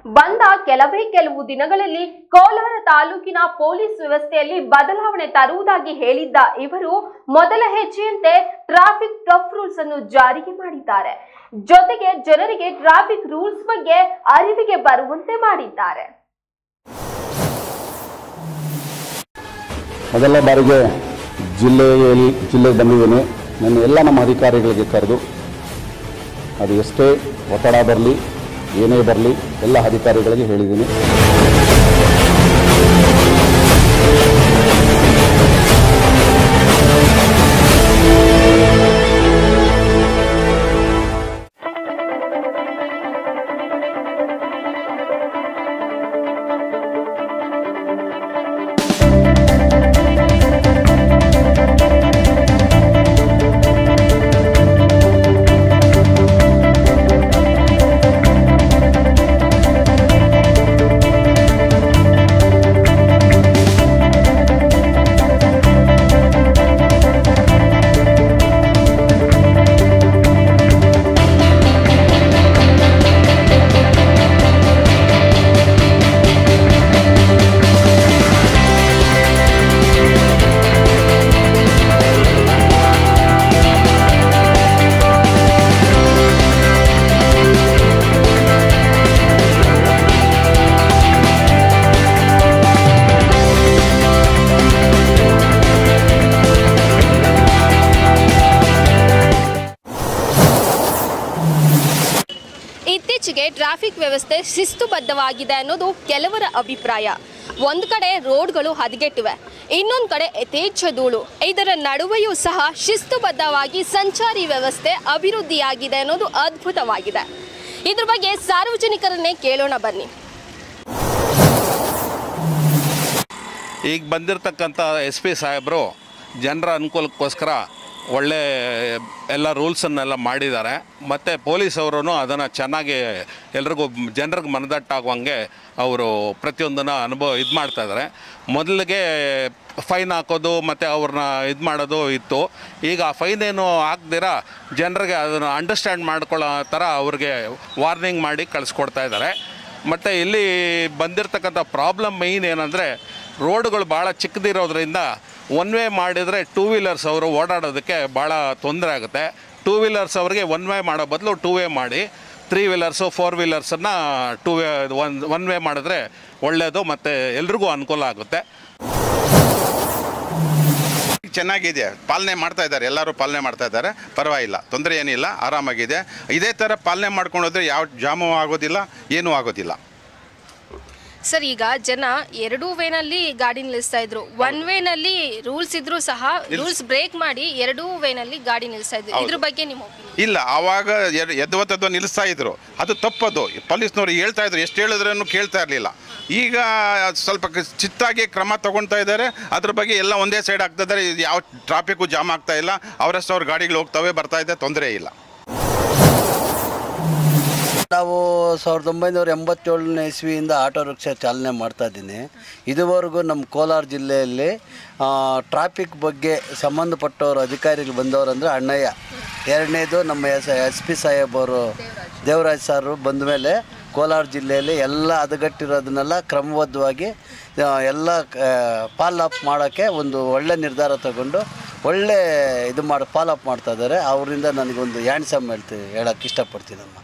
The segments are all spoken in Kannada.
ಬಂದ ಕೆಲವೇ ಕೆಲವು ದಿನಗಳಲ್ಲಿ ಕೋಲಾರ ತಾಲೂಕಿನ ಪೊಲೀಸ್ ವ್ಯವಸ್ಥೆಯಲ್ಲಿ ಬದಲಾವಣೆ ತರುವುದಾಗಿ ಹೇಳಿದ್ದ ಇವರು ಮೊದಲ ಹೆಜ್ಜೆಯಂತೆ ಟ್ರಾಫಿಕ್ ಟಫ್ ರೂಲ್ಸ್ ಅನ್ನು ಜಾರಿಗೆ ಮಾಡಿದ್ದಾರೆ ಜೊತೆಗೆ ಜನರಿಗೆ ಟ್ರಾಫಿಕ್ ರೂಲ್ಸ್ ಬಗ್ಗೆ ಅರಿವಿಗೆ ಬರುವಂತೆ ಮಾಡಿದ್ದಾರೆ ಮೊದಲ ಬಾರಿಗೆ ಜಿಲ್ಲೆಯಲ್ಲಿ ಜಿಲ್ಲೆಗೆ ಬಂದಿದ್ದೀನಿ ನಾನು ಎಲ್ಲ ನಮ್ಮ ಅಧಿಕಾರಿಗಳಿಗೆ ಕರೆದು ಅದು ಎಷ್ಟೇ ಒತ್ತಡ ಬರಲಿ ಏನೇ ಬರಲಿ ಎಲ್ಲ ಅಧಿಕಾರಿಗಳಿಗೆ ಹೇಳಿದ್ದೀನಿ ಇತ್ತೀಚೆಗೆ ಟ್ರಾಫಿಕ್ ವ್ಯವಸ್ಥೆ ಶಿಸ್ತುಬದ್ಧವಾಗಿದೆ ಅನ್ನೋದು ಕೆಲವರ ಅಭಿಪ್ರಾಯ ಒಂದು ಕಡೆ ರೋಡ್ಗಳು ಹದಗೆಟ್ಟಿವೆ ಇನ್ನೊಂದು ಕಡೆ ಯಥೇಚ್ಛ ಧೂಳು ಇದರ ನಡುವೆಯೂ ಸಹ ಶಿಸ್ತುಬದ್ಧವಾಗಿ ಸಂಚಾರಿ ವ್ಯವಸ್ಥೆ ಅಭಿವೃದ್ಧಿಯಾಗಿದೆ ಅನ್ನೋದು ಅದ್ಭುತವಾಗಿದೆ ಇದ್ರ ಬಗ್ಗೆ ಸಾರ್ವಜನಿಕರನ್ನೇ ಕೇಳೋಣ ಬನ್ನಿ ಈಗ ಬಂದಿರತಕ್ಕಂಥ ಎಸ್ ಪಿ ಸಾಹೇಬರು ಜನರ ಅನುಕೂಲಕ್ಕೋಸ್ಕರ ಒಳ್ಳೆ ಎಲ್ಲ ರೂಲ್ಸನ್ನೆಲ್ಲ ಮಾಡಿದ್ದಾರೆ ಮತ್ತು ಪೊಲೀಸ್ ಅವರು ಅದನ್ನು ಚೆನ್ನಾಗಿ ಎಲ್ರಿಗೂ ಜನರಿಗೆ ಮನದಟ್ಟಾಗುವಂಗೆ ಅವರು ಪ್ರತಿಯೊಂದನ್ನು ಅನುಭವ ಇದು ಮಾಡ್ತಾ ಇದ್ದಾರೆ ಮೊದಲಿಗೆ ಫೈನ್ ಹಾಕೋದು ಮತ್ತು ಅವ್ರನ್ನ ಇದು ಮಾಡೋದು ಇತ್ತು ಈಗ ಆ ಫೈನ್ ಏನು ಹಾಕ್ದಿರ ಜನರಿಗೆ ಅದನ್ನು ಅಂಡರ್ಸ್ಟ್ಯಾಂಡ್ ಮಾಡ್ಕೊಳ್ಳೋ ಥರ ಅವ್ರಿಗೆ ವಾರ್ನಿಂಗ್ ಮಾಡಿ ಕಳಿಸ್ಕೊಡ್ತಾ ಇದ್ದಾರೆ ಮತ್ತು ಇಲ್ಲಿ ಬಂದಿರತಕ್ಕಂಥ ಪ್ರಾಬ್ಲಮ್ ಮೈನ್ ಏನಂದರೆ ರೋಡ್ಗಳು ಭಾಳ ಚಿಕ್ಕದಿರೋದ್ರಿಂದ ಒನ್ ವೇ ಮಾಡಿದರೆ ಟೂ ವೀಲರ್ಸ್ ಅವರು ಓಡಾಡೋದಕ್ಕೆ ಭಾಳ ತೊಂದರೆ ಆಗುತ್ತೆ ಟೂ ವೀಲರ್ಸ್ ಅವ್ರಿಗೆ ಒನ್ ವೇ ಮಾಡೋ ಬದಲು ಟೂ ವೇ ಮಾಡಿ ತ್ರೀ ವೀಲರ್ಸು ಫೋರ್ ವೀಲರ್ಸನ್ನು two way one one way ಮಾಡಿದ್ರೆ ಒಳ್ಳೆಯದು ಮತ್ತು ಎಲ್ರಿಗೂ ಅನುಕೂಲ ಆಗುತ್ತೆ ಚೆನ್ನಾಗಿದೆ ಪಾಲನೆ ಮಾಡ್ತಾ ಇದ್ದಾರೆ ಎಲ್ಲರೂ ಪಾಲನೆ ಮಾಡ್ತಾ ಇದ್ದಾರೆ ಪರವಾಗಿಲ್ಲ ತೊಂದರೆ ಏನಿಲ್ಲ ಆರಾಮಾಗಿದೆ ಇದೇ ಥರ ಪಾಲನೆ ಮಾಡ್ಕೊಂಡು ಹೋದ್ರೆ ಯಾವ ಜಾಮು ಆಗೋದಿಲ್ಲ ಏನೂ ಆಗೋದಿಲ್ಲ ಸರ್ ಈಗ ಜನ ಎರಡೂ ವೇನಲ್ಲಿ ಗಾಡಿ ನಿಲ್ಲಿಸ್ತಾ ಇದ್ರು ಒನ್ ವೇನಲ್ಲಿ ರೂಲ್ಸ್ ಇದ್ರೂ ಸಹ ರೂಲ್ಸ್ ಬ್ರೇಕ್ ಮಾಡಿ ಎರಡೂ ವೇನಲ್ಲಿ ಗಾಡಿ ನಿಲ್ಲಿಸ್ತಾ ಇದ್ರು ಇದ್ರ ಬಗ್ಗೆ ನಿಮ್ಮ ಒಪಿನಿಯನ್ ಇಲ್ಲ ಆವಾಗ ಎದ್- ಎದ್ವತ್ತದ್ದು ನಿಲ್ಲಿಸ್ತಾ ಇದ್ರು ಅದು ತಪ್ಪದು ಪೊಲೀಸ್ನವ್ರು ಹೇಳ್ತಾ ಇದ್ರು ಎಷ್ಟು ಹೇಳಿದ್ರೂ ಕೇಳ್ತಾ ಇರಲಿಲ್ಲ ಈಗ ಸ್ವಲ್ಪ ಕ- ಚಿತ್ತಾಗಿ ಕ್ರಮ ತಗೊಳ್ತಾ ಇದ್ದಾರೆ ಅದ್ರ ಬಗ್ಗೆ ಎಲ್ಲ ಒಂದೇ ಸೈಡ್ ಆಗ್ತಾ ಇದ್ದಾರೆ ಇದು ಯಾವ ಟ್ರಾಫಿಕ್ಕು ಜಾಮ್ ಆಗ್ತಾ ಇಲ್ಲ ಅವರಷ್ಟು ಅವ್ರ ಗಾಡಿಗಳು ಹೋಗ್ತವೆ ಬರ್ತಾ ಇದೆ ತೊಂದರೆ ಇಲ್ಲ ನಾವು ಸಾವಿರದ ಒಂಬೈನೂರ ಎಂಬತ್ತೇಳನೇ ಇಸ್ವಿಯಿಂದ ಆಟೋ ರಿಕ್ಷಾ ಚಾಲನೆ ಮಾಡ್ತಾ ಇದ್ದೀನಿ ಇದುವರೆಗೂ ನಮ್ಮ ಕೋಲಾರ ಜಿಲ್ಲೆಯಲ್ಲಿ ಆ, ಟ್ರಾಫಿಕ್ ಬಗ್ಗೆ ಸಂಬಂಧಪಟ್ಟವರು ಅಧಿಕಾರಿಗಳು ಬಂದವರು ಅಂದರೆ ಅಣ್ಣಯ್ಯ ಎರಡನೇದು ನಮ್ಮ ಎಸ್ ಎಸ್ ಪಿ ಸಾಹೇಬರು ದೇವರಾಜ್ ಸಾರು ಬಂದ ಮೇಲೆ ಕೋಲಾರ ಜಿಲ್ಲೆಯಲ್ಲಿ ಎಲ್ಲ ಹದಗಟ್ಟಿರೋದನ್ನೆಲ್ಲ ಕ್ರಮಬದ್ಧವಾಗಿ ಆ, ಎಲ್ಲ ಫಾಲೋಅಪ್ ಮಾಡೋಕ್ಕೆ ಒಂದು ಒಳ್ಳೆ ನಿರ್ಧಾರ ತಗೊಂಡು ಒಳ್ಳೆ ಇದು ಮಾಡಿ ಫಾಲೋಅಪ್ ಮಾಡ್ತಾ ಇದ್ದಾರೆ ಅವರಿಂದ ನನಗೊಂದು ಹ್ಯಾಂಡ್ಸಮ್ ಹೇಳ್ತೀವಿ ಹೇಳೋಕ್ಕೆ ಇಷ್ಟಪಡ್ತೀನಮ್ಮ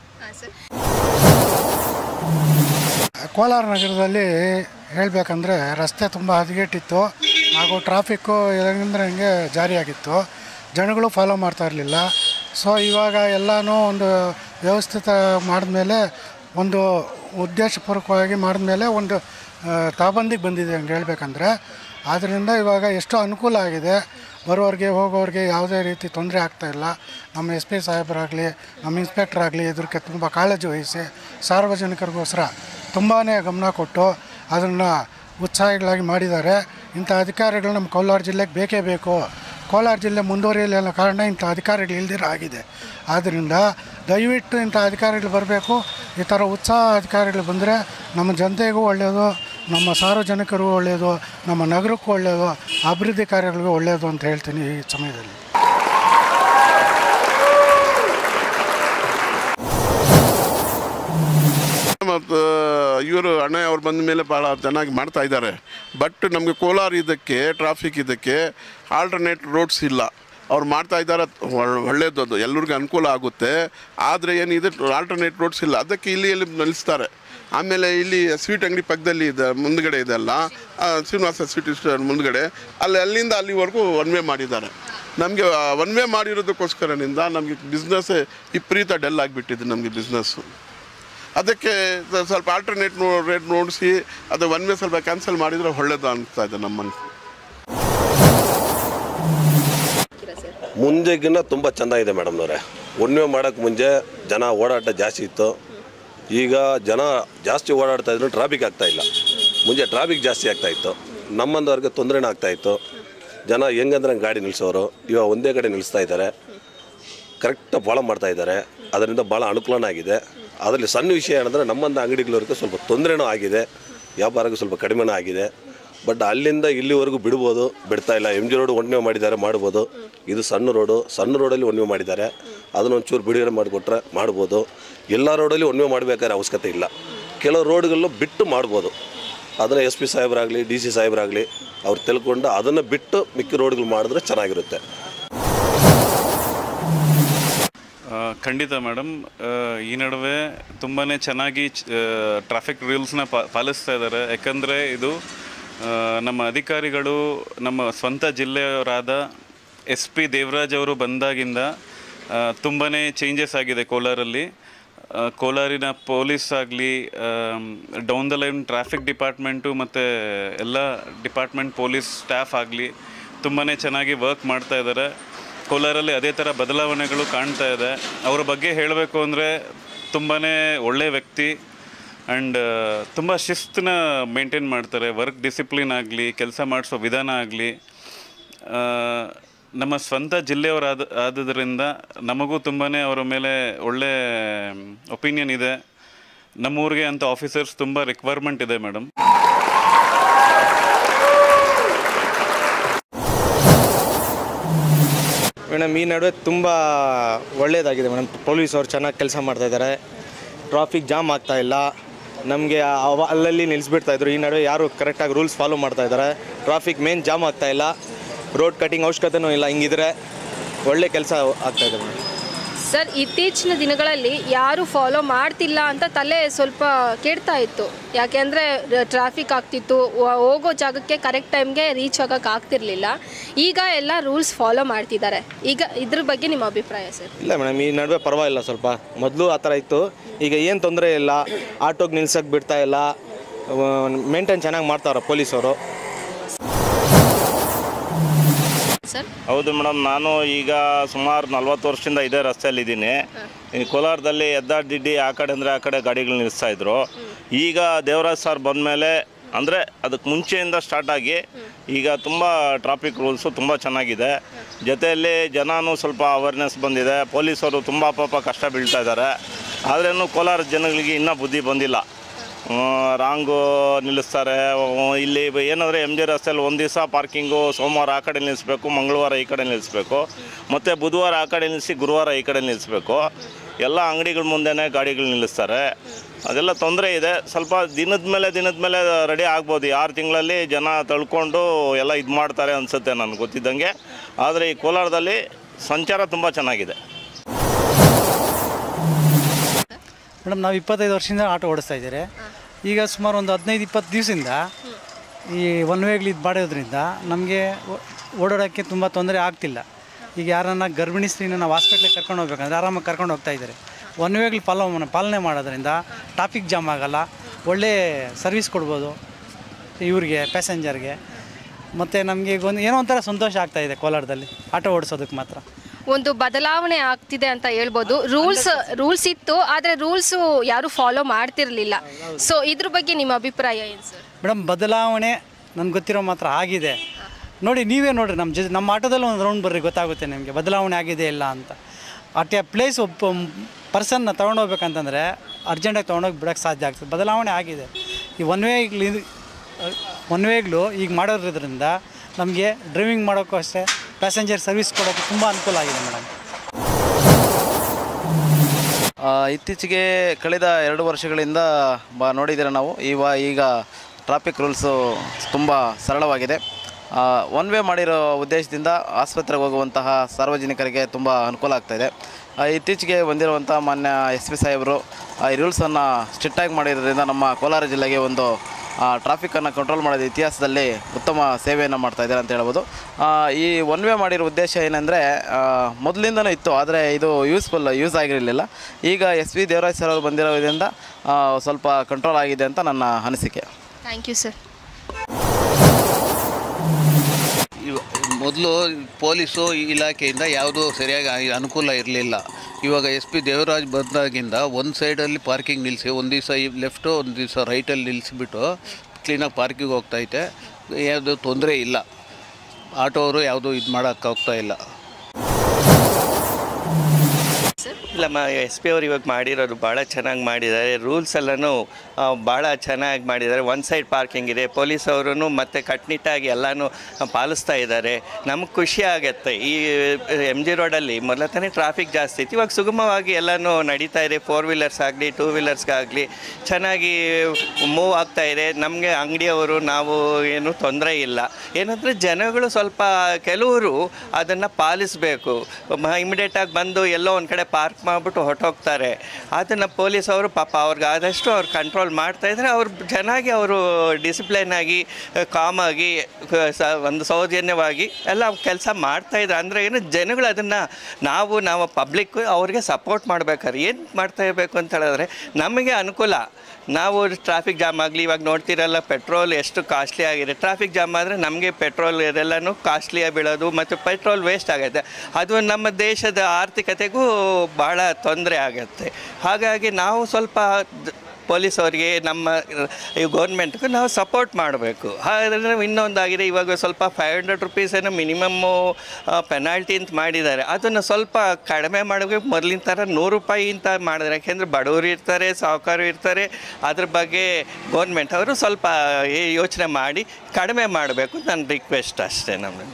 ಕೋಲಾರ ನಗರದಲ್ಲಿ ಹೇಳಬೇಕಂದ್ರೆ ರಸ್ತೆ ತುಂಬ ಹದಗೆಟ್ಟಿತ್ತು ಹಾಗೂ ಟ್ರಾಫಿಕ್ಕು ಹೆಂಗಂದ್ರೆ ಹಂಗೆ ಜಾರಿಯಾಗಿತ್ತು ಜನಗಳು ಫಾಲೋ ಮಾಡ್ತಾ ಇರಲಿಲ್ಲ ಸೊ ಇವಾಗ ಎಲ್ಲನೂ ಒಂದು ವ್ಯವಸ್ಥಿತ ಮಾಡಿದ್ಮೇಲೆ ಒಂದು ಉದ್ದೇಶಪೂರ್ವಕವಾಗಿ ಮಾಡಿದ್ಮೇಲೆ ಒಂದು ಆ, ತಾಬಂದಿಗೆ ಬಂದಿದೆ ಹಂಗೆ ಹೇಳ್ಬೇಕಂದ್ರೆ ಆದ್ದರಿಂದ ಇವಾಗ ಎಷ್ಟೋ ಅನುಕೂಲ ಆಗಿದೆ ಬರೋರಿಗೆ ಹೋಗೋರಿಗೆ ಯಾವುದೇ ರೀತಿ ತೊಂದರೆ ಆಗ್ತಾಯಿಲ್ಲ ನಮ್ಮ ಎಸ್ ಪಿ ಸಾಹೇಬರಾಗಲಿ ನಮ್ಮ ಇನ್ಸ್ಪೆಕ್ಟರ್ ಆಗಲಿ ಇದಕ್ಕೆ ತುಂಬ ಕಾಳಜಿ ವಹಿಸಿ ಸಾರ್ವಜನಿಕರಿಗೋಸ್ಕರ ತುಂಬಾ ಗಮನ ಕೊಟ್ಟು ಅದನ್ನು ಉತ್ಸಾಹಿಗಳಾಗಿ ಮಾಡಿದ್ದಾರೆ ಇಂಥ ಅಧಿಕಾರಿಗಳು ನಮ್ಮ ಕೋಲಾರ ಜಿಲ್ಲೆಗೆ ಬೇಕೇ ಬೇಕು ಕೋಲಾರ ಜಿಲ್ಲೆ ಮುಂದುವರಿಯಲಿ ಅನ್ನೋ ಕಾರಣ ಇಂಥ ಅಧಿಕಾರಿಗಳು ಇಲ್ದಿರ ಆಗಿದೆ ಆದ್ದರಿಂದ ದಯವಿಟ್ಟು ಇಂಥ ಅಧಿಕಾರಿಗಳು ಬರಬೇಕು ಈ ಥರ ಉತ್ಸಾಹ ಅಧಿಕಾರಿಗಳು ಬಂದರೆ ನಮ್ಮ ಜನತೆಗೂ ಒಳ್ಳೆಯದು ನಮ್ಮ ಸಾರ್ವಜನಿಕರಿಗೂ ಒಳ್ಳೆಯದು ನಮ್ಮ ನಗರಕ್ಕೂ ಒಳ್ಳೆಯದು ಅಭಿವೃದ್ಧಿ ಕಾರ್ಯಗಳಿಗೂ ಒಳ್ಳೆಯದು ಅಂತ ಹೇಳ್ತೀನಿ ಈ ಸಮಯದಲ್ಲಿ ಮತ್ತು ಇವರು ಅಣ್ಣ ಅವ್ರು ಬಂದ ಮೇಲೆ ಭಾಳ ಚೆನ್ನಾಗಿ ಮಾಡ್ತಾ ಇದ್ದಾರೆ ಬಟ್ ನಮಗೆ ಕೋಲಾರ ಇದಕ್ಕೆ ಟ್ರಾಫಿಕ್ ಇದಕ್ಕೆ ಆಲ್ಟರ್ನೇಟ್ ರೋಡ್ಸ್ ಇಲ್ಲ ಅವ್ರು ಮಾಡ್ತಾ ಇದ್ದಾರೆ ಒಳ್- ಒಳ್ಳೇದದು ಎಲ್ರಿಗೂ ಅನುಕೂಲ ಆಗುತ್ತೆ ಆದರೆ ಏನಿದೆ ಆಲ್ಟರ್ನೇಟ್ ರೋಡ್ಸ್ ಇಲ್ಲ ಅದಕ್ಕೆ ಇಲ್ಲಿ ಇಲ್ಲಿ ನಿಲ್ಲಿಸ್ತಾರೆ ಆಮೇಲೆ ಇಲ್ಲಿ ಸ್ವೀಟ್ ಅಂಗಡಿ ಪಕ್ಕದಲ್ಲಿ ಇದೆ ಮುಂದ್ಗಡೆ ಇದೆಲ್ಲ ಆ, ಶ್ರೀನಿವಾಸ ಸ್ವೀಟ್ ಸ್ಟೋರ್ ಮುಂದ್ಗಡೆ ಅಲ್ಲಿ ಅಲ್ಲಿಂದ ಅಲ್ಲಿವರೆಗೂ ಒನ್ ವೇ ಮಾಡಿದ್ದಾರೆ ನಮಗೆ ಒನ್ ವೇ ಮಾಡಿರೋದಕ್ಕೋಸ್ಕರನಿಂದ ನಮಗೆ ಬಿಸ್ನೆಸ್ ವಿಪರೀತ ಡೆಲ್ ಆಗಿಬಿಟ್ಟಿದೆ ನಮಗೆ ಬಿಸ್ನೆಸ್ಸು ಅದಕ್ಕೆ ಸ- ಸ್ವಲ್ಪ ಆಲ್ಟರ್ನೇಟ್ ನೋ ರೇಟ್ ನೋಡಿಸಿ ಅದು ಒನ್ ವೇ ಸ್ವಲ್ಪ ಕ್ಯಾನ್ಸಲ್ ಮಾಡಿದರೆ ಒಳ್ಳೇದು ಅನಿಸ್ತಾ ಇದೆ ನಮ್ಮ ಮನಸ್ಸು ಮುಂಜೆಗಿನ್ನ ತುಂಬ ಚೆಂದ ಇದೆ ಮೇಡಮ್ನವ್ರೆ ಹುಣ್ಣಿಮೆ ಮಾಡೋಕ್ಕೆ ಮುಂಚೆ ಜನ ಓಡಾಟ ಜಾಸ್ತಿ ಇತ್ತು ಈಗ ಜನ ಜಾಸ್ತಿ ಓಡಾಡ್ತಾ ಇದ್ರು ಟ್ರಾಫಿಕ್ ಆಗ್ತಾ ಇಲ್ಲ ಮುಂಚೆ ಟ್ರಾಫಿಕ್ ಜಾಸ್ತಿ ಆಗ್ತಾ ಇತ್ತು ನಮ್ಮಂದವ್ರಿಗೆ ತೊಂದರೆನೇ ಆಗ್ತಾ ಇತ್ತು ಜನ ಹೆಂಗಂದ್ರೆ ಹಂಗೆ ಗಾಡಿ ನಿಲ್ಲಿಸೋರು ಇವಾಗ ಒಂದೇ ಕಡೆ ನಿಲ್ಲಿಸ್ತಾ ಇದ್ದಾರೆ ಕರೆಕ್ಟಾಗಿ ಫಾಲೋ ಮಾಡ್ತಾ ಇದ್ದಾರೆ ಅದರಿಂದ ಭಾಳ ಅನುಕೂಲನೂ ಆಗಿದೆ ಅದರಲ್ಲಿ ಸಣ್ಣ ವಿಷಯ ಏನಂದರೆ ನಮ್ಮಂಥ ಅಂಗಡಿಗಳವ್ರಿಗೆ ಸ್ವಲ್ಪ ತೊಂದರೆನೂ ಆಗಿದೆ ವ್ಯಾಪಾರಕ್ಕೂ ಸ್ವಲ್ಪ ಕಡಿಮೆನೂ ಆಗಿದೆ ಬಟ್ ಅಲ್ಲಿಂದ ಇಲ್ಲಿವರೆಗೂ ಬಿಡ್ಬೋದು ಬಿಡ್ತಾ ಇಲ್ಲ ಎಮ್ ಜಿ ರೋಡ್ ಒಣ್ಣೆ ಮಾಡಿದ್ದಾರೆ ಮಾಡ್ಬೋದು ಇದು ಸಣ್ಣ ರೋಡು ಸಣ್ಣ ರೋಡಲ್ಲಿ ಒಣ್ಣೆ ಮಾಡಿದ್ದಾರೆ ಅದನ್ನ ಒಂಚೂರು ಬಿಡುಗಡೆ ಮಾಡಿಕೊಟ್ರೆ ಮಾಡ್ಬೋದು ಎಲ್ಲ ರೋಡಲ್ಲಿ ಒಣ್ಣೆ ಮಾಡಬೇಕಾದ್ರೆ ಅವಶ್ಯಕತೆ ಇಲ್ಲ ಕೆಲವು ರೋಡ್ಗಳಲ್ಲೂ ಬಿಟ್ಟು ಮಾಡ್ಬೋದು ಅದನ್ನು ಎಸ್ ಪಿ ಸಾಹೇಬರಾಗಲಿ ಡಿ ಸಿ ಸಾಹೇಬರಾಗಲಿ ಅವ್ರು ತಿಳ್ಕೊಂಡು ಅದನ್ನು ಬಿಟ್ಟು ಮಿಕ್ಕಿ ರೋಡ್ಗಳು ಮಾಡಿದ್ರೆ ಚೆನ್ನಾಗಿರುತ್ತೆ ಆ, ಖಂಡಿತ ಮೇಡಮ್ ಈ ನಡುವೆ ತುಂಬಾ ಚೆನ್ನಾಗಿ ಟ್ರಾಫಿಕ್ ರೂಲ್ಸ್ನ ಪಾಲಿಸ್ತಾ ಇದ್ದಾರೆ ಯಾಕಂದರೆ ಇದು ಆ, ನಮ್ಮ ಅಧಿಕಾರಿಗಳು ನಮ್ಮ ಸ್ವಂತ ಜಿಲ್ಲೆಯವರಾದ ಎಸ್ ಪಿ ದೇವರಾಜ್ ಅವರು ಬಂದಾಗಿಂದ ತುಂಬಾ ಚೇಂಜಸ್ ಆಗಿದೆ ಕೋಲಾರಲ್ಲಿ ಆ, ಕೋಲಾರಿನ ಪೊಲೀಸ್ ಆಗಲಿ down the line traffic department ಮತ್ತು ಎಲ್ಲ ಡಿಪಾರ್ಟ್ಮೆಂಟ್ ಪೊಲೀಸ್ ಸ್ಟಾಫ್ ಆಗಲಿ ತುಂಬಾ ಚೆನ್ನಾಗಿ ವರ್ಕ್ ಮಾಡ್ತಾ ಇದ್ದಾರೆ ಕೋಲಾರಲ್ಲಿ ಅದೇ ಥರ ಬದಲಾವಣೆಗಳು ಕಾಣ್ತಾ ಇದೆ ಅವ್ರ ಬಗ್ಗೆ ಹೇಳಬೇಕು ಅಂದರೆ ತುಂಬಾ ಒಳ್ಳೆ ವ್ಯಕ್ತಿ ಆ್ಯಂಡ್ ತುಂಬ ಶಿಸ್ತನ್ನ ಮೇಂಟೈನ್ ಮಾಡ್ತಾರೆ ವರ್ಕ್ ಡಿಸಿಪ್ಲಿನ್ ಆಗಲಿ ಕೆಲಸ ಮಾಡಿಸೋ ವಿಧಾನ ಆಗಲಿ ನಮ್ಮ ಸ್ವಂತ ಜಿಲ್ಲೆಯವರಾದ ಆದುದರಿಂದ ನಮಗೂ ತುಂಬಾ ಅವರ ಮೇಲೆ ಒಳ್ಳೆ ಒಪಿನಿಯನ್ ಇದೆ ನಮ್ಮೂರಿಗೆ ಅಂತ ಆಫೀಸರ್ಸ್ ತುಂಬ ರಿಕ್ವೈರ್ಮೆಂಟ್ ಇದೆ ಮೇಡಮ್ ಮೇಡಮ್ ಈ ನಡುವೆ ತುಂಬ ಒಳ್ಳೆಯದಾಗಿದೆ ಮೇಡಮ್ ಪೊಲೀಸ್ ಅವ್ರು ಚೆನ್ನಾಗಿ ಕೆಲಸ ಮಾಡ್ತಾಯಿದ್ದಾರೆ ಟ್ರಾಫಿಕ್ ಜಾಮ್ ಆಗ್ತಾ ಇಲ್ಲ ನಮಗೆ ಅಲ್ಲಲ್ಲಿ ನಿಲ್ಲಿಸ್ಬಿಡ್ತಾ ಇದ್ರು ಈ ನಡುವೆ ಯಾರು ಕರೆಕ್ಟಾಗಿ ರೂಲ್ಸ್ ಫಾಲೋ ಮಾಡ್ತಾ ಇದ್ದಾರೆ ಟ್ರಾಫಿಕ್ ಮೇನ್ ಜಾಮ್ ಆಗ್ತಾ ಇಲ್ಲ ರೋಡ್ ಕಟಿಂಗ್ ಅವಶ್ಯಕತೆನೂ ಇಲ್ಲ ಹಿಂಗಿದ್ರೆ ಒಳ್ಳೆ ಕೆಲಸ ಆಗ್ತಾ ಇದೆ ಮೇಡಮ್ ಸರ್ ಇತ್ತೀಚಿನ ದಿನಗಳಲ್ಲಿ ಯಾರು ಫಾಲೋ ಮಾಡ್ತಿಲ್ಲ ಅಂತ ತಲೆ ಸ್ವಲ್ಪ ಕೆಡ್ತಾ ಇತ್ತು ಯಾಕೆಂದರೆ ಟ್ರಾಫಿಕ್ ಆಗ್ತಿತ್ತು ವ- ಹೋಗೋ ಜಾಗಕ್ಕೆ ಕರೆಕ್ಟ್ ಟೈಮ್ಗೆ ರೀಚ್ ಆಗೋಕ್ಕೆ ಆಗ್ತಿರ್ಲಿಲ್ಲ ಈಗ ಎಲ್ಲ ರೂಲ್ಸ್ ಫಾಲೋ ಮಾಡ್ತಿದ್ದಾರೆ ಈಗ ಇದ್ರ ಬಗ್ಗೆ ನಿಮ್ಮ ಅಭಿಪ್ರಾಯ ಸರ್ ಇಲ್ಲ ಮೇಡಮ್ ಈ ನಡುವೆ ಪರವಾಗಿಲ್ಲ ಸ್ವಲ್ಪ ಮೊದಲು ಆ ಥರ ಇತ್ತು ಈಗ ಏನು ತೊಂದರೆ ಇಲ್ಲ ಆಟೋಗೆ ನಿಲ್ಸಕ್ಕೆ ಬಿಡ್ತಾ ಇಲ್ಲ ಮೇಂಟೈನ್ ಚೆನ್ನಾಗಿ ಮಾಡ್ತಾವ್ರೆ ಪೊಲೀಸವರು ಸರ್ ಹೌದು ಮೇಡಮ್ ನಾನು ಈಗ ಸುಮಾರು ನಲ್ವತ್ತು ವರ್ಷದಿಂದ ಇದೇ ರಸ್ತೆಯಲ್ಲಿದ್ದೀನಿ ಈ ಕೋಲಾರದಲ್ಲಿ ಎದ್ದಾಡಿಡ್ಡಿ ಆ ಕಡೆ ಅಂದರೆ ಆ ಕಡೆ ಗಾಡಿಗಳು ನಿಲ್ಲಿಸ್ತಾ ಇದ್ರು ಈಗ ದೇವರಾಜ್ ಸರ್ ಬಂದಮೇಲೆ ಅಂದರೆ ಅದಕ್ಕೆ ಮುಂಚೆಯಿಂದ ಸ್ಟಾರ್ಟ್ ಆಗಿ ಈಗ ತುಂಬ ಟ್ರಾಫಿಕ್ ರೂಲ್ಸು ತುಂಬ ಚೆನ್ನಾಗಿದೆ ಜೊತೆಯಲ್ಲಿ ಜನನೂ ಸ್ವಲ್ಪ ಅವೇರ್ನೆಸ್ ಬಂದಿದೆ ಪೊಲೀಸರು ತುಂಬ ಪಾಪ ಕಷ್ಟ ಬೀಳ್ತಾ ಇದ್ದಾರೆ ಆದ್ರೂ ಕೋಲಾರ ಜನಗಳಿಗೆ ಇನ್ನೂ ಬುದ್ಧಿ ಬಂದಿಲ್ಲ ರಾಂಗು ನಿಲ್ಲಿಸ್ತಾರೆ ಅಹ್ ಇಲ್ಲಿ ಏನಂದರೆ ಎಮ್ ಜಿ ರಸ್ತೆಯಲ್ಲಿ ಒಂದು ದಿವಸ ಪಾರ್ಕಿಂಗು ಸೋಮವಾರ ಆ ಕಡೆ ನಿಲ್ಲಿಸ್ಬೇಕು ಮಂಗಳವಾರ ಈ ಕಡೆ ನಿಲ್ಲಿಸ್ಬೇಕು ಮತ್ತು ಬುಧವಾರ ಆ ಕಡೆ ನಿಲ್ಲಿಸಿ ಗುರುವಾರ ಈ ಕಡೆ ನಿಲ್ಲಿಸ್ಬೇಕು ಎಲ್ಲ ಅಂಗಡಿಗಳ ಮುಂದೆನೇ ಗಾಡಿಗಳು ನಿಲ್ಲಿಸ್ತಾರೆ ಅದೆಲ್ಲ ತೊಂದರೆ ಇದೆ ಸ್ವಲ್ಪ ದಿನದ ಮೇಲೆ ದಿನದ ಮೇಲೆ ರೆಡಿ ಆಗ್ಬೋದು ಈ ಆರು ತಿಂಗಳಲ್ಲಿ ಜನ ತಳ್ಕೊಂಡು ಎಲ್ಲ ಇದು ಮಾಡ್ತಾರೆ ಅನಿಸುತ್ತೆ ನನಗೆ ಗೊತ್ತಿದ್ದಂಗೆ ಆದರೆ ಈ ಕೋಲಾರದಲ್ಲಿ ಸಂಚಾರ ತುಂಬ ಚೆನ್ನಾಗಿದೆ ಮೇಡಮ್ ನಾವು ಇಪ್ಪತ್ತೈದು ವರ್ಷದಿಂದ ಆಟೋ ಓಡಿಸ್ತಾ ಇದ್ದಾರೆ ಈಗ ಸುಮಾರು ಒಂದು ಹದಿನೈದು ಇಪ್ಪತ್ತು ದಿವಸದಿಂದ ಈ ಒನ್ ವೇಗಳು ಇದು ಮಾಡೋದ್ರಿಂದ ನಮಗೆ ಓಡಾಡೋಕ್ಕೆ ತುಂಬ ತೊಂದರೆ ಆಗ್ತಿಲ್ಲ ಈಗ ಯಾರನ್ನ ಗರ್ಭಿಣಿ ಸ್ತ್ರೀನ ನಾವು ಹಾಸ್ಪಿಟ್ಲಿಗೆ ಕರ್ಕೊಂಡು ಹೋಗ್ಬೇಕಂದ್ರೆ ಆರಾಮಾಗಿ ಕರ್ಕೊಂಡು ಹೋಗ್ತಾ ಇದ್ದಾರೆ ಒನ್ ವೇಗಳು ಫಾಲೋ ಪಾಲನೆ ಮಾಡೋದ್ರಿಂದ ಟ್ರಾಫಿಕ್ ಜಾಮ್ ಆಗಲ್ಲ ಒಳ್ಳೆ ಸರ್ವಿಸ್ ಕೊಡ್ಬೋದು ಇವ್ರಿಗೆ ಪ್ಯಾಸೆಂಜರ್ಗೆ ಮತ್ತು ನಮಗೆ ಈಗ ಒಂದು ಏನೋ ಒಂಥರ ಸಂತೋಷ ಆಗ್ತಾ ಇದೆ ಕೋಲಾರದಲ್ಲಿ ಆಟೋ ಓಡಿಸೋದಕ್ಕೆ ಮಾತ್ರ ಒಂದು ಬದಲಾವಣೆ ಆಗ್ತಿದೆ ಅಂತ ಹೇಳ್ಬೋದು ರೂಲ್ಸ್ ರೂಲ್ಸ್ ಇತ್ತು ಆದರೆ ರೂಲ್ಸು ಯಾರು ಫಾಲೋ ಮಾಡ್ತಿರ್ಲಿಲ್ಲ ಸೊ ಇದ್ರ ಬಗ್ಗೆ ನಿಮ್ಮ ಅಭಿಪ್ರಾಯ ಏನು ಸರ್ ಮೇಡಮ್ ಬದಲಾವಣೆ ನನಗೆ ಗೊತ್ತಿರೋ ಮಾತ್ರ ಆಗಿದೆ ನೋಡಿ ನೀವೇ ನೋಡಿರಿ ನಮ್ಮ ಜ ನಮ್ಮ ಆಟೋದಲ್ಲಿ ಒಂದು ರೌಂಡ್ ಬರ್ರಿ ಗೊತ್ತಾಗುತ್ತೆ ನಿಮಗೆ ಬದಲಾವಣೆ ಆಗಿದೆ ಇಲ್ಲ ಅಂತ ಅಟ್ ಎ ಪ್ಲೇಸ್ ಒಬ್ಬ ಪರ್ಸನ್ನ ತೊಗೊಂಡೋಗ್ಬೇಕಂತಂದರೆ ಅರ್ಜೆಂಟಾಗಿ ತೊಗೊಂಡೋಗಿ ಬಿಡೋಕ್ಕೆ ಸಾಧ್ಯ ಆಗ್ತದೆ ಬದಲಾವಣೆ ಆಗಿದೆ ಈ ಒನ್ ವೇಗ್ಲಿ ಒನ್ ವೇಗ್ಲು ಈಗ ಮಾಡೋದ್ರಿಂದ ನಮಗೆ ಡ್ರೈವಿಂಗ್ ಮಾಡೋಕ್ಕೂ ಅಷ್ಟೇ ಪ್ಯಾಸೆಂಜರ್ ಸರ್ವಿಸ್ ಕೊಡೋಕ್ಕೆ ತುಂಬ ಅನುಕೂಲ ಆಗಿದೆ ಮೇಡಮ್ ಆ, ಇತ್ತೀಚೆಗೆ ಕಳೆದ ಎರಡು ವರ್ಷಗಳಿಂದ ಬ ನೋಡಿದರೆ ನಾವು ಇವ ಈಗ ಟ್ರಾಫಿಕ್ ರೂಲ್ಸು ತುಂಬ ಸರಳವಾಗಿದೆ ಒನ್ ವೇ ಮಾಡಿರೋ ಉದ್ದೇಶದಿಂದ ಆಸ್ಪತ್ರೆಗೆ ಹೋಗುವಂತಹ ಸಾರ್ವಜನಿಕರಿಗೆ ತುಂಬ ಅನುಕೂಲ ಆಗ್ತಾಯಿದೆ ಆ, ಇತ್ತೀಚೆಗೆ ಬಂದಿರುವಂಥ ಮಾನ್ಯ ಎಸ್ ಪಿ ಸಾಹೇಬರು ಆ, ಈ ರೂಲ್ಸನ್ನು ಸ್ಟ್ರಿಕ್ಟಾಗಿ ಮಾಡಿರೋದ್ರಿಂದ ನಮ್ಮ ಕೋಲಾರ ಜಿಲ್ಲೆಗೆ ಒಂದು ಟ್ರಾಫಿಕನ್ನು ಕಂಟ್ರೋಲ್ ಮಾಡೋದು ಇತಿಹಾಸದಲ್ಲಿ ಉತ್ತಮ ಸೇವೆಯನ್ನು ಮಾಡ್ತಾ ಇದ್ದಾರೆ ಅಂತ ಹೇಳ್ಬೋದು ಆ, ಈ ಒನ್ ವೇ ಮಾಡಿರೋ ಉದ್ದೇಶ ಏನಂದರೆ ಮೊದಲಿಂದನೂ ಇತ್ತು ಆದರೆ ಇದು ಯೂಸ್ಫುಲ್ ಯೂಸ್ ಆಗಿರಲಿಲ್ಲ ಈಗ ಎಸ್ ವಿ ದೇವರಾಜ್ ಸರ್ ಅವರು ಬಂದಿರೋದ್ರಿಂದ ಆ, ಸ್ವಲ್ಪ ಕಂಟ್ರೋಲ್ ಆಗಿದೆ ಅಂತ ನನ್ನ ಅನಿಸಿಕೆ ಥ್ಯಾಂಕ್ ಯು ಸರ್ ಮೊದಲು ಪೊಲೀಸು ಇಲಾಖೆಯಿಂದ ಯಾವುದೂ ಸರಿಯಾಗಿ ಆ- ಅನುಕೂಲ ಇರಲಿಲ್ಲ ಇವಾಗ ಎಸ್ ಪಿ ದೇವರಾಜ್ ಬಂದಾಗಿಂದ ಒಂದು ಸೈಡಲ್ಲಿ ಪಾರ್ಕಿಂಗ್ ನಿಲ್ಲಿಸಿ ಒಂದು ದಿವಸ ಈ ಲೆಫ್ಟು ಒಂದು ದಿವಸ ರೈಟಲ್ಲಿ ನಿಲ್ಲಿಸಿಬಿಟ್ಟು ಕ್ಲೀನಾಗಿ ಪಾರ್ಕಿಂಗ್ ಹೋಗ್ತಾೈತೆ ಯಾವುದು ತೊಂದರೆ ಇಲ್ಲ ಆಟೋ ಅವರು ಯಾವುದೂ ಇದು ಮಾಡೋಕ್ಕಾಗ್ತಾ ಇಲ್ಲ ಇಲ್ಲ ಮ ಎಸ್ ಪಿ ಅವ್ರು ಇವಾಗ ಮಾಡಿರೋದು ಭಾಳ ಚೆನ್ನಾಗಿ ಮಾಡಿದ್ದಾರೆ ರೂಲ್ಸ್ ಎಲ್ಲನೂ ಆ, ಭಾಳ ಚೆನ್ನಾಗಿ ಮಾಡಿದ್ದಾರೆ ಒನ್ ಸೈಡ್ ಪಾರ್ಕಿಂಗ್ ಇದೆ ಪೊಲೀಸ್ ಅವರು ಮತ್ತೆ ಕಟ್ನಿಟ್ಟಾಗಿ ಎಲ್ಲನೂ ಪಾಲಿಸ್ತಾ ಇದ್ದಾರೆ ನಮ್ಗೆ ಖುಷಿ ಆಗುತ್ತೆ ಈ ಎಮ್ ಜಿ ರೋಡಲ್ಲಿ ಮೊದಲ ತಾನೇ ಟ್ರಾಫಿಕ್ ಜಾಸ್ತಿ ಇತ್ತು ಇವಾಗ ಸುಗಮವಾಗಿ ಎಲ್ಲನೂ ನಡೀತಾ ಇದೆ ಫೋರ್ ವೀಲರ್ಸ್ ಆಗಲಿ ಟೂ ವೀಲರ್ಸ್ಗಾಗಲಿ ಚೆನ್ನಾಗಿ ಮೂವ್ ಆಗ್ತಾ ಇದೆ ನಮಗೆ ಅಂಗಡಿಯವರು ನಾವು ಏನು ತೊಂದರೆ ಇಲ್ಲ ಏನಂದರೆ ಜನಗಳು ಸ್ವಲ್ಪ ಕೆಲವರು ಅದನ್ನು ಪಾಲಿಸಬೇಕು ಇಮಿಡಿಯೇಟಾಗಿ ಬಂದು ಎಲ್ಲೋ ಒಂದು ಕಡೆ ಪಾರ್ಕ್ ಮಾಡಿಬಿಟ್ಟು ಹೊರಟೋಗ್ತಾರೆ ಅದನ್ನು ಪೊಲೀಸ್ ಅವರು ಪಾಪ ಅವ್ರಿಗೆ ಆದಷ್ಟು ಅವ್ರು ಕಂಟ್ರೋಲ್ ಮಾಡ್ತಾಯಿದ್ರೆ ಅವ್ರು ಚೆನ್ನಾಗಿ ಅವರು ಡಿಸಿಪ್ಲೈನ್ ಆಗಿ ಕಾಮಾಗಿ ಸ ಒಂದು ಸೌಜನ್ಯವಾಗಿ ಎಲ್ಲ ಕೆಲಸ ಮಾಡ್ತಾಯಿದ್ರು ಅಂದರೆ ಏನು ಜನಗಳು ಅದನ್ನು ನಾವು ನಾವು ಪಬ್ಲಿಕ್ ಅವ್ರಿಗೆ ಸಪೋರ್ಟ್ ಮಾಡ್ಬೇಕಾದ್ರೆ ಏನು ಮಾಡ್ತಾ ಇರಬೇಕು ಅಂತ ಹೇಳಿದ್ರೆ ನಮಗೆ ಅನುಕೂಲ ನಾವು ಟ್ರಾಫಿಕ್ ಜಾಮ್ ಆಗಲಿ ಇವಾಗ ನೋಡ್ತಿರಲ್ಲ ಪೆಟ್ರೋಲ್ ಎಷ್ಟು ಕಾಸ್ಟ್ಲಿ ಆಗಿದೆ ಟ್ರಾಫಿಕ್ ಜಾಮ್ ಆದರೆ ನಮಗೆ ಪೆಟ್ರೋಲ್ ಇದೆಲ್ಲನೂ ಕಾಸ್ಟ್ಲಿಯಾಗಿ ಬೀಳೋದು ಮತ್ತು ಪೆಟ್ರೋಲ್ ವೇಸ್ಟ್ ಆಗುತ್ತೆ ಅದು ನಮ್ಮ ದೇಶದ ಆರ್ಥಿಕತೆಗೂ ಭಾಳ ತೊಂದರೆ ಆಗುತ್ತೆ ಹಾಗಾಗಿ ನಾವು ಸ್ವಲ್ಪ ದ್- ಪೊಲೀಸ್ ಅವರಿಗೆ ನಮ್ಮ ಈ ಗೌರ್ಮೆಂಟ್ಗೂ ನಾವು ಸಪೋರ್ಟ್ ಮಾಡಬೇಕು ಹಾಗಾದರೆ ಇನ್ನೊಂದಾಗಿದೆ ಇವಾಗ ಸ್ವಲ್ಪ ಫೈವ್ ಹಂಡ್ರೆಡ್ ರುಪೀಸ್ ಏನೋ ಮಿನಿಮಮ್ಮು ಪೆನಾಲ್ಟಿ ಅಂತ ಮಾಡಿದ್ದಾರೆ ಅದನ್ನು ಸ್ವಲ್ಪ ಕಡಿಮೆ ಮಾಡಬೇಕು ಮೊದಲಿನ ಥರ ನೂರು ರೂಪಾಯಿ ಅಂತ ಮಾಡಿದ್ರೆ ಯಾಕೆಂದರೆ ಬಡವರು ಇರ್ತಾರೆ ಸಾಹುಕಾರರು ಇರ್ತಾರೆ ಅದ್ರ ಬಗ್ಗೆ ಗೌರ್ಮೆಂಟ್ ಅವರು ಸ್ವಲ್ಪ ಯೋಚನೆ ಮಾಡಿ ಕಡಿಮೆ ಮಾಡಬೇಕು ನನ್ನ ರಿಕ್ವೆಸ್ಟ್ ಅಷ್ಟೇ ನಮ್ಮದು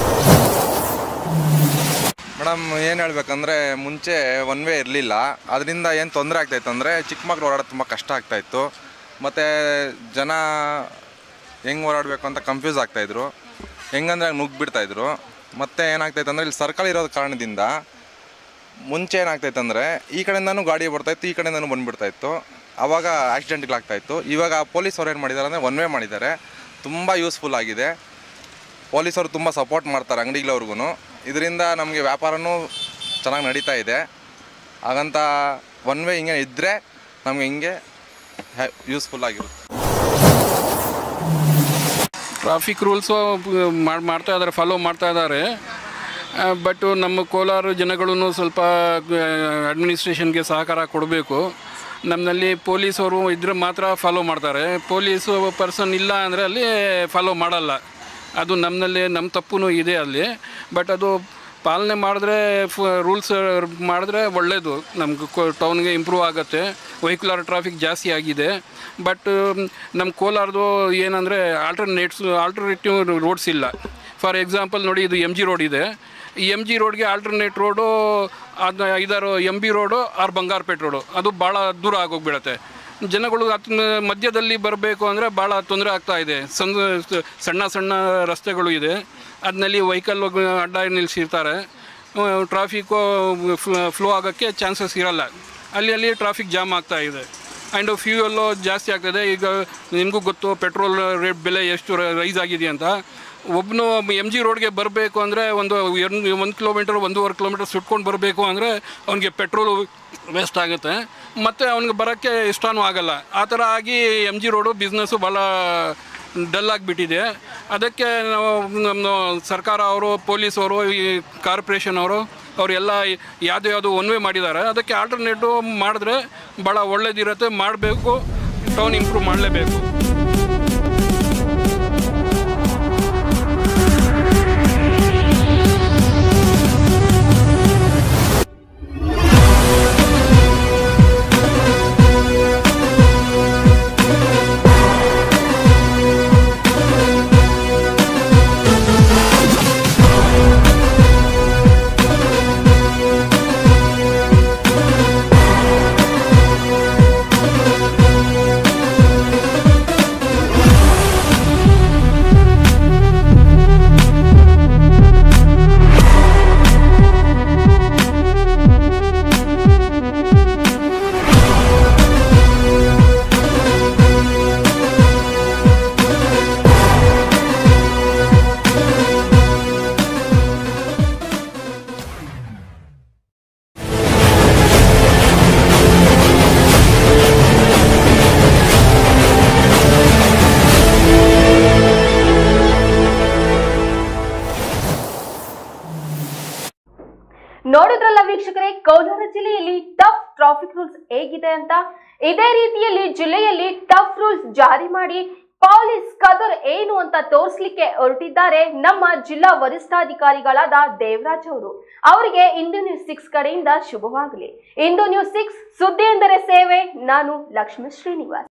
ಮೇಡಮ್ ಏನು ಹೇಳ್ಬೇಕಂದ್ರೆ ಮುಂಚೆ ಒನ್ ವೇ ಇರಲಿಲ್ಲ ಅದರಿಂದ ಏನು ತೊಂದರೆ ಆಗ್ತಾಯಿತ್ತು ಅಂದರೆ ಚಿಕ್ಕ ಮಕ್ಳು ಓಡಾಡೋದು ತುಂಬ ಕಷ್ಟ ಆಗ್ತಾಯಿತ್ತು ಮತ್ತು ಜನ ಹೆಂಗೆ ಓಡಾಡಬೇಕು ಅಂತ ಕನ್ಫ್ಯೂಸ್ ಆಗ್ತಾಯಿದ್ರು ಹೆಂಗಂದ್ರೆ ನುಗ್ಗಿಬಿಡ್ತಾಯಿದ್ರು ಮತ್ತು ಏನಾಗ್ತಾಯಿತ್ತು ಅಂದರೆ ಇಲ್ಲಿ ಸರ್ಕಲ್ ಇರೋದ ಕಾರಣದಿಂದ ಮುಂಚೆ ಏನಾಗ್ತಾಯಿತ್ತು ಅಂದರೆ ಈ ಕಡೆಯಿಂದನೂ ಗಾಡಿ ಬರ್ತಾಯಿತ್ತು ಈ ಕಡೆಯಿಂದನೂ ಬಂದುಬಿಡ್ತಾಯಿತ್ತು ಆವಾಗ ಆಕ್ಸಿಡೆಂಟ್ಗಳಾಗ್ತಾಯಿತ್ತು ಇವಾಗ ಪೊಲೀಸ್ ಅವ್ರು ಏನು ಮಾಡಿದ್ದಾರೆ ಅಂದರೆ ಒನ್ ವೇ ಮಾಡಿದ್ದಾರೆ ತುಂಬ ಯೂಸ್ಫುಲ್ ಆಗಿದೆ ಪೊಲೀಸರು ತುಂಬ ಸಪೋರ್ಟ್ ಮಾಡ್ತಾರೆ ಅಂಗಡಿಗಳವ್ರಿಗೂ ಇದರಿಂದ ನಮಗೆ ವ್ಯಾಪಾರನೂ ಚೆನ್ನಾಗಿ ನಡೀತಾ ಇದೆ ಹಾಗಂತ ಒನ್ ವೇ ಹಿಂಗೆ ಇದ್ದರೆ ನಮಗೆ ಹಿಂಗೆ ಯೂಸ್ಫುಲ್ ಆಗಿರುತ್ತೆ ಟ್ರಾಫಿಕ್ ರೂಲ್ಸು ಮಾಡಿ ಮಾಡ್ತಾ ಇದ್ದಾರೆ ಫಾಲೋ ಮಾಡ್ತಾ ಇದ್ದಾರೆ ಬಟ್ ನಮ್ಮ ಕೋಲಾರ ಜನಗಳೂ ಸ್ವಲ್ಪ ಅಡ್ಮಿನಿಸ್ಟ್ರೇಷನ್ಗೆ ಸಹಕಾರ ಕೊಡಬೇಕು ನಮ್ಮಲ್ಲಿ ಪೊಲೀಸವರು ಇದ್ರೆ ಮಾತ್ರ ಫಾಲೋ ಮಾಡ್ತಾರೆ ಪೊಲೀಸು ಪರ್ಸನ್ ಇಲ್ಲ ಅಂದರೆ ಅಲ್ಲಿ ಫಾಲೋ ಮಾಡಲ್ಲ ಅದು ನಮ್ಮಲ್ಲಿ ನಮ್ಮ ತಪ್ಪು ಇದೆ ಅಲ್ಲಿ ಬಟ್ ಅದು ಪಾಲನೆ ಮಾಡಿದ್ರೆ ರೂಲ್ಸ್ ಮಾಡಿದ್ರೆ ಒಳ್ಳೆಯದು ನಮ್ಗೆ ಟೌನ್ಗೆ ಇಂಪ್ರೂವ್ ಆಗುತ್ತೆ ವೆಹಿಕ್ಯುಲರ್ ಟ್ರಾಫಿಕ್ ಜಾಸ್ತಿ ಆಗಿದೆ ಬಟ್ ನಮ್ಮ ಕೋಲಾರದು ಏನಂದರೆ ಆಲ್ಟರ್ನೇಟ್ಸ್ ಆಲ್ಟರ್ನೇಟಿವ್ ರೋಡ್ಸ್ ಇಲ್ಲ ಫಾರ್ ಎಕ್ಸಾಂಪಲ್ ನೋಡಿ ಇದು ಎಮ್ ಜಿ ರೋಡ್ ಇದೆ ಈ ಎಮ್ ಜಿ ರೋಡ್ಗೆ ಆಲ್ಟರ್ನೇಟ್ ರೋಡು ಅದು ಐದಾರು M B road or Bangarapet road ಅದು ಭಾಳ ದೂರ ಆಗೋಗ್ಬಿಡತ್ತೆ ಜನಗಳು ಅತ್ನ ಮಧ್ಯದಲ್ಲಿ ಬರಬೇಕು ಅಂದರೆ ಭಾಳ ತೊಂದರೆ ಆಗ್ತಾ ಇದೆ ಸಣ್ಣ ಸಣ್ಣ ಸಣ್ಣ ರಸ್ತೆಗಳು ಇದೆ ಅದನ್ನಲ್ಲಿ ವೆಹಿಕಲ್ ಅಡ್ಡ ನಿಲ್ಲಿಸಿರ್ತಾರೆ ಟ್ರಾಫಿಕ್ಕು ಫ್ಲೋ ಆಗೋಕ್ಕೆ ಚಾನ್ಸಸ್ ಇರಲ್ಲ ಅಲ್ಲಿ ಅಲ್ಲಿ ಟ್ರಾಫಿಕ್ ಜಾಮ್ ಆಗ್ತಾ ಇದೆ ಆ್ಯಂಡ್ ಫ್ಯೂಯಲ್ಲು ಜಾಸ್ತಿ ಆಗ್ತದೆ ಈಗ ನಿಮಗೂ ಗೊತ್ತು ಪೆಟ್ರೋಲ್ ರೇಟ್ ಬೆಲೆ ಎಷ್ಟು ರೈಸ್ ಆಗಿದೆ ಅಂತ ಒಬ್ಬನು ಎಮ್ ಜಿ ರೋಡ್ಗೆ ಬರಬೇಕು ಅಂದರೆ ಒಂದು ಎರಡು ಒಂದು ಕಿಲೋಮೀಟರ್ ಒಂದೂವರೆ ಕಿಲೋಮೀಟರ್ ಸುಟ್ಕೊಂಡು ಬರಬೇಕು ಅಂದರೆ ಅವನಿಗೆ ಪೆಟ್ರೋಲ್ ವೇಸ್ಟ್ ಆಗುತ್ತೆ ಮತ್ತು ಅವ್ನಿಗೆ ಬರೋಕ್ಕೆ ಇಷ್ಟನೂ ಆಗಲ್ಲ ಆ ಥರ ಆಗಿ ಎಮ್ ಜಿ ರೋಡು ಬಿಸ್ನೆಸ್ಸು ಭಾಳ ಡಲ್ ಆಗಿಬಿಟ್ಟಿದೆ ಅದಕ್ಕೆ ನಾವು ನಮ್ಮ ಸರ್ಕಾರ ಅವರು ಪೊಲೀಸ್ ಅವರು ಈ ಕಾರ್ಪೊರೇಷನ್ ಅವರು ಅವರೆಲ್ಲ ಯಾವುದು ಯಾವುದು ಒನ್ ವೇ ಮಾಡಿದ್ದಾರೆ ಅದಕ್ಕೆ ಆಲ್ಟರ್ನೇಟಿವ್ ಮಾಡಿದ್ರೆ ಭಾಳ ಒಳ್ಳೇದಿರುತ್ತೆ ಮಾಡಬೇಕು ಟೌನ್ ಇಂಪ್ರೂವ್ ಮಾಡಲೇಬೇಕು ಟಫ್ ಟ್ರಾಫಿಕ್ ರೂಲ್ಸ್ ಹೇಗಿದೆ ಅಂತ ಇದೇ ರೀತಿಯಲ್ಲಿ ಜಿಲ್ಲೆಯಲ್ಲಿ ಟಫ್ ರೂಲ್ಸ್ ಜಾರಿ ಮಾಡಿ ಪೊಲೀಸ್ ಕದರ್ ಏನು ಅಂತ ತೋರಿಸ್ಲಿಕ್ಕೆ ಹೊರಟಿದ್ದಾರೆ ನಮ್ಮ ಜಿಲ್ಲಾ ವರಿಷ್ಠಾಧಿಕಾರಿಗಳಾದ ದೇವರಾಜ್ ಅವರು ಅವರಿಗೆ ಇಂದು ನ್ಯೂಸ್ ಸಿಕ್ಸ್ ಕಡೆಯಿಂದ ಶುಭವಾಗಲಿ ಇಂದು ನ್ಯೂಸ್ ಸಿಕ್ಸ್ ಸುದ್ದಿ ಎಂದರೆ ಸೇವೆ ನಾನು ಲಕ್ಷ್ಮೀ ಶ್ರೀನಿವಾಸ್